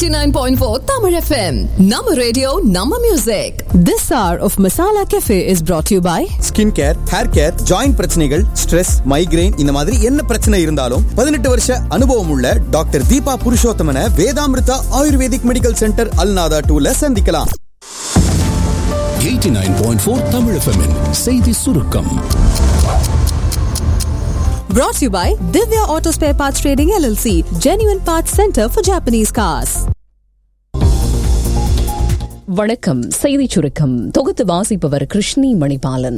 89.4 Tamil FM. Nama radio, Nama music. This hour of Masala Cafe is brought to you by skin care hair care joint பிரச்சனைகள் stress migraine இந்த மாதிரி என்ன பிரச்சனை இருந்தாலும் பதினெட்டு வருஷ அனுபவம் உள்ள டாக்டர் தீபா புருஷோத்தமன வேதாமிருதா ஆயுர்வேதிக் மெடிக்கல் சென்டர் அல்நாதா டூல சந்திக்கலாம் 89.4 Tamil FM -இன் செய்தி சுருக்கம் brought to you by Divya Auto Spare Parts Trading LLC, Genuine Parts Center for Japanese cars. வணக்கம் செய்திச் சுருக்கம் தொகுத்து வாசிப்பவர் கிருஷ்ணி மணிபாலன்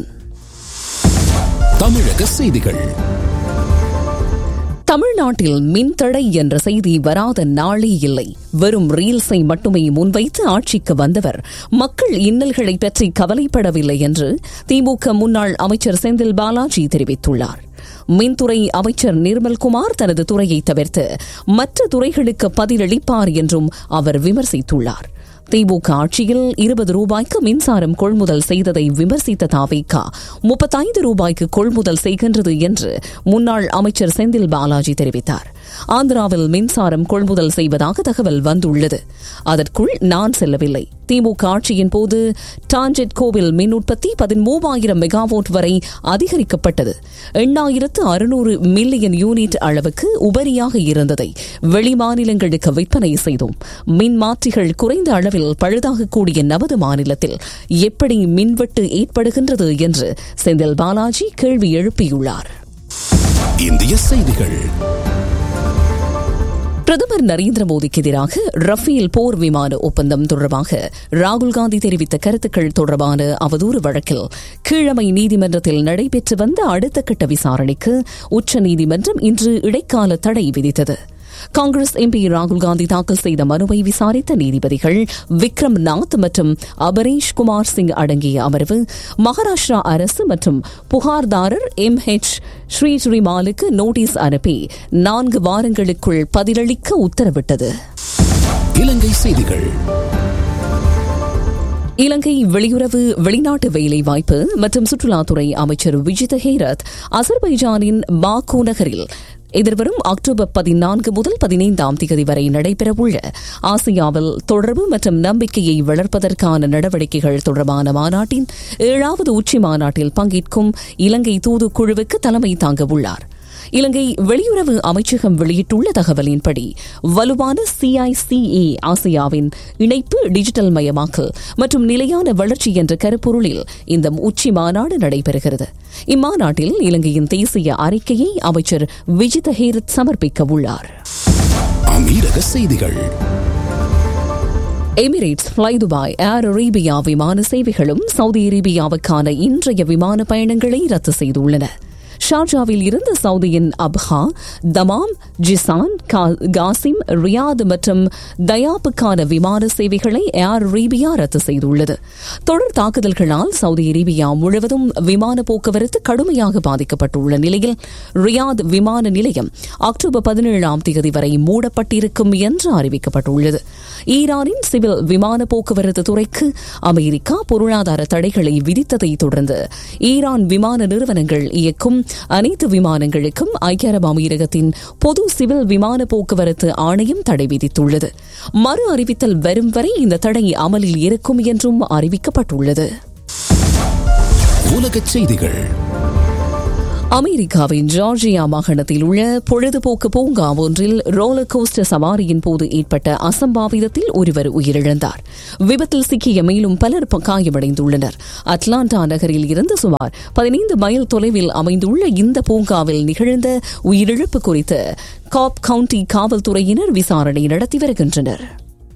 தமிழக செய்திகள் தமிழ்நாட்டில் மின்தடை என்ற செய்தி வராத நாளே இல்லை வெறும் ரீல்ஸை மட்டுமே முன்வைத்து ஆட்சிக்கு வந்தவர் மக்கள் இன்னல்களை பற்றி கவலைப்படவில்லை என்று திமுக முன்னாள் அமைச்சர் செந்தில் பாலாஜி தெரிவித்துள்ளார் மின்துறை அமைச்சர் நிர்மல்குமார் தனது துறையை தவிர்த்து மற்ற துறைகளுக்கு பதிலளிப்பார் என்றும் அவர் விமர்சித்துள்ளார் திமுக ஆட்சியில் இருபது ரூபாய்க்கு மின்சாரம் கொள்முதல் செய்ததை விமர்சித்த தாவேகா முப்பத்தைந்து ரூபாய்க்கு கொள்முதல் செய்கின்றது என்று முன்னாள் அமைச்சர் செந்தில் பாலாஜி தெரிவித்தார் ஆந்திராவில் மின்சாரம் கொள்முதல் செய்வதாக தகவல் வந்துள்ளது அதற்குள் நான் செல்லவில்லை திமுக ஆட்சியின் போது டான்ஜெட் கோவில் மின் உற்பத்தி பதிமூவாயிரம் மெகாவாட் வரை அதிகரிக்கப்பட்டது எண்ணாயிரத்து அறுநூறு மில்லியன் யூனிட் அளவுக்கு உபரியாக இருந்ததை வெளிமாநிலங்களுக்கு விற்பனை செய்தோம் மின் மாற்றிகள் குறைந்த அளவில் பழுதாகக்கூடிய நமது மாநிலத்தில் எப்படி மின்வெட்டு ஏற்படுகின்றது என்று செந்தில் பாலாஜி கேள்வி எழுப்பியுள்ளார் இந்திய செய்திகள் பிரதமர் நரேந்திர மோடிக்கு எதிராக ரஃபேல் போர் விமான ஒப்பந்தம் தொடர்பாக ராகுல் காந்தி தெரிவித்த கருத்துக்கள் தொடர்பான அவதூறு வழக்கில் கீழமை நீதிமன்றத்தில் நடைபெற்று வந்த அடுத்த கட்ட விசாரணைக்கு உச்சநீதிமன்றம் இன்று இடைக்கால தடை விதித்தது காங்கிரஸ் எம்பி ராகுல் காந்தி தாக்கல் செய்த மனுவை விசாரித்த நீதிபதிகள் விக்ரம் நாத் மற்றும் அபரேஷ் குமார் சிங் அடங்கிய அமர்வு மகாராஷ்டிரா அரசு மற்றும் புகார்தாரர் எம் ஹெச் ஸ்ரீ ஸ்ரீமாலுக்கு நோட்டீஸ் அனுப்பி நான்கு வாரங்களுக்குள் பதிலளிக்க உத்தரவிட்டது இலங்கை செய்திகள் இலங்கை வெளியுறவு வெளிநாட்டு வேலைவாய்ப்பு மற்றும் சுற்றுலாத்துறை அமைச்சர் விஜித ஹேரத் அசர்பைஜானின் பாக்கு நகரில் எதிர்வரும் அக்டோபர் பதினான்கு முதல் பதினைந்தாம் தேதி வரை நடைபெறவுள்ள ஆசியாவில் தொடர்பு மற்றும் நம்பிக்கையை வளர்ப்பதற்கான நடவடிக்கைகள் தொடர்பான மாநாட்டின் ஏழாவது உச்சி மாநாட்டில் பங்கேற்கும் இலங்கை தூதுக்குழுவுக்கு தலைமை தாங்க உள்ளார் இலங்கை வெளியுறவு அமைச்சகம் வெளியிட்டுள்ள தகவலின்படி வலுவான சிஐசிஏ ஆசியாவின் இணைப்பு டிஜிட்டல் மயமாக்கல் மற்றும் நிலையான வளர்ச்சி என்ற கருப்பொருளில் இந்த உச்சி மாநாடு நடைபெறுகிறது இம்மாநாட்டில் இலங்கையின் தேசிய அறிக்கையை அமைச்சர் விஜித ஹேரத் சமர்ப்பிக்க உள்ளார் அமீரக செய்திகள் Emirates flydubai air Arabia விமான சேவைகளும் சவுதி அரேபியாவுக்கான இன்றைய விமான பயணங்களை ரத்து செய்துள்ளன ஷார்ஜாவில் இருந்து சவுதியின் Abha Dammam Jizan Qassim Riyadh மற்றும் தயாப்புக்கான விமான சேவைகளை ஏர் அரேபியா ரத்து செய்துள்ளது தொடர் தாக்குதல்களால் சவுதி அரேபியா முழுவதும் விமான போக்குவரத்து கடுமையாக பாதிக்கப்பட்டுள்ள நிலையில் ரியாத் விமான நிலையம் அக்டோபர் பதினேழாம் தேதி வரை மூடப்பட்டிருக்கும் என்று அறிவிக்கப்பட்டுள்ளது ஈரானின் சிவில் விமான போக்குவரத்து துறைக்கு அமெரிக்கா பொருளாதார தடைகளை விதித்ததை தொடர்ந்து ஈரான் விமான நிறுவனங்கள் இயக்கும் அனைத்து விமானங்களுக்கும் ஐக்கிய அரபு அமீரகத்தின் பொது சிவில் விமான போக்குவரத்து ஆணையம் தடை விதித்துள்ளது மறு அறிவித்தல் வரும் வரை இந்த தடை அமலில் இருக்கும் என்றும் அறிவிக்கப்பட்டுள்ளது உலகச் செய்திகள் அமெரிக்காவின் ஜார்ஜியா மாகாணத்தில் உள்ள பொழுதுபோக்கு பூங்கா ஒன்றில் ரோலர் கோஸ்டர் சவாரியின் போது ஏற்பட்ட அசம்பாவிதத்தில் ஒருவர் உயிரிழந்தார் விபத்தில் சிக்கிய மேலும் பலர் காயமடைந்துள்ளனர் அட்லாண்டா நகரில் இருந்து சுமார் பதினைந்து மைல் தொலைவில் அமைந்துள்ள இந்த பூங்காவில் நிகழ்ந்த உயிரிழப்பு குறித்து காப் கவுண்டி காவல்துறையினர் விசாரணை நடத்தி வருகின்றனர்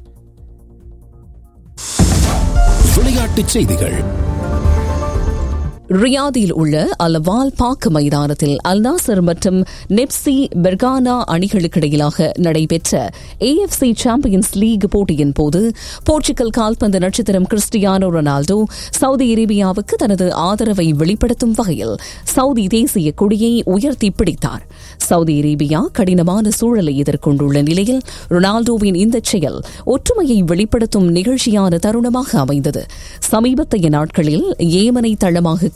விளையாட்டுச் செய்திகள் ரியாதில் உள்ள அலவால் பாக் மைதானத்தில் அல்நாசர் மற்றும் நெப்சி பெர்கானா அணிகளுக்கிடையிலாக நடைபெற்ற ஏஎஃப்சி சாம்பியன்ஸ் லீக் போட்டியின் போது போர்ச்சுகல் கால்பந்து நட்சத்திரம் கிறிஸ்டியானோ ரொனால்டோ சவுதி அரேபியாவுக்கு தனது ஆதரவை வெளிப்படுத்தும் வகையில் சவுதி தேசிய கொடியை உயர்த்தி பிடித்தார் சவுதி அரேபியா கடினமான சூழலை எதிர்கொண்டுள்ள நிலையில் ரொனால்டோவின் இந்த செயல் ஒற்றுமையை வெளிப்படுத்தும் நிகழ்ச்சியான தருணமாக அமைந்தது சமீபத்தைய நாட்களில் ஏமனை தளமாக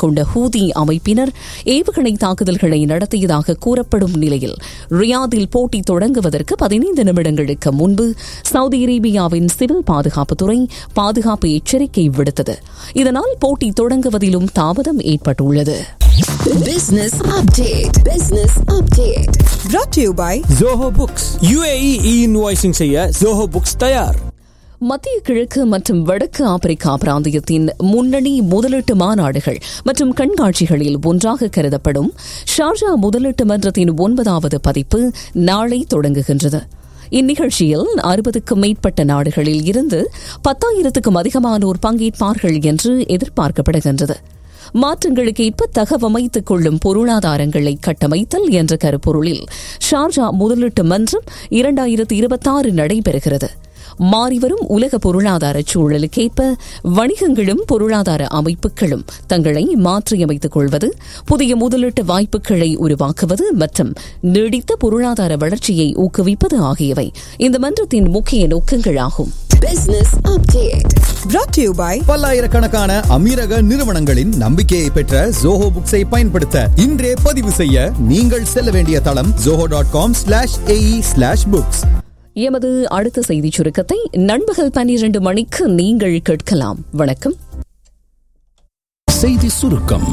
கொண்ட ஹூதி அமைப்பினர் ஏவுகணை தாக்குதல்களை நடத்தியதாக கூறப்படும் நிலையில் ரியாதில் போட்டி தொடங்குவதற்கு பதினைந்து நிமிடங்களுக்கு முன்பு சவுதி அரேபியாவின் சிவில் பாதுகாப்புத்துறை பாதுகாப்பு எச்சரிக்கை விடுத்தது இதனால் போட்டி தொடங்குவதிலும் தாமதம் ஏற்பட்டுள்ளது Business update. Business update. Brought to you by Zoho books UAE e invoicing செய்ய ஜோஹோ புக்ஸ் தயார் மத்திய கிழக்கு மற்றும் வடக்கு ஆப்பிரிக்கா பிராந்தியத்தின் முன்னணி முதலீட்டு மாநாடுகள் மற்றும் கண்காட்சிகளில் ஒன்றாக கருதப்படும் ஷார்ஜா முதலீட்டு மன்றத்தின் ஒன்பதாவது பதிப்பு நாளை தொடங்குகின்றது இந்நிகழ்ச்சியில் அறுபதுக்கும் மேற்பட்ட நாடுகளில் இருந்து பத்தாயிரத்துக்கும் அதிகமானோர் பங்கேற்பார்கள் என்று எதிர்பார்க்கப்படுகின்றது மாற்றங்களுக்கு ஏற்ப தகவமைத்துக் கொள்ளும் பொருளாதாரங்களை கட்டமைத்தல் என்ற கருப்பொருளில் ஷார்ஜா முதலீட்டு மன்றம் இரண்டாயிரத்தி இருபத்தாறு நடைபெறுகிறது மாறிவரும் உலக பொருளாதார சூழலுக்கேற்ப வணிகங்களும் பொருளாதார அமைப்புகளும் தங்களை மாற்றியமைத்துக் கொள்வது புதிய முதலீட்டு வாய்ப்புகளை உருவாக்குவது மற்றும் நீடித்த பொருளாதார வளர்ச்சியை ஊக்குவிப்பது ஆகியவை இந்த மன்றத்தின் முக்கிய நோக்கங்களாகும் Business update. brought to you by பல்லாயிரக்கணக்கான அமீரக நிறுவனங்களின் நம்பிக்கையை பெற்ற ஜோஹோ புக்ஸை பயன்படுத்த இன்றே பதிவு செய்ய நீங்கள் செல்ல வேண்டிய தளம் Zoho dot com slash AE slash books எமது அடுத்த செய்திச் சுருக்கத்தை நண்பகல் பன்னிரண்டு மணிக்கு நீங்கள் கேட்கலாம் வணக்கம் செய்தி சுருக்கம்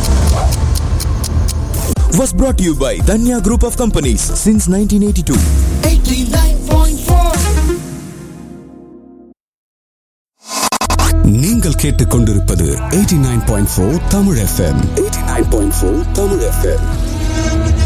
was brought to you by Danya Group of Companies since 1982. நீங்கள் கேட்டுக்கொண்டிருப்பது 89.4 தமிழ் எஃப்எம் 89.4 தமிழ் எஃப்எம்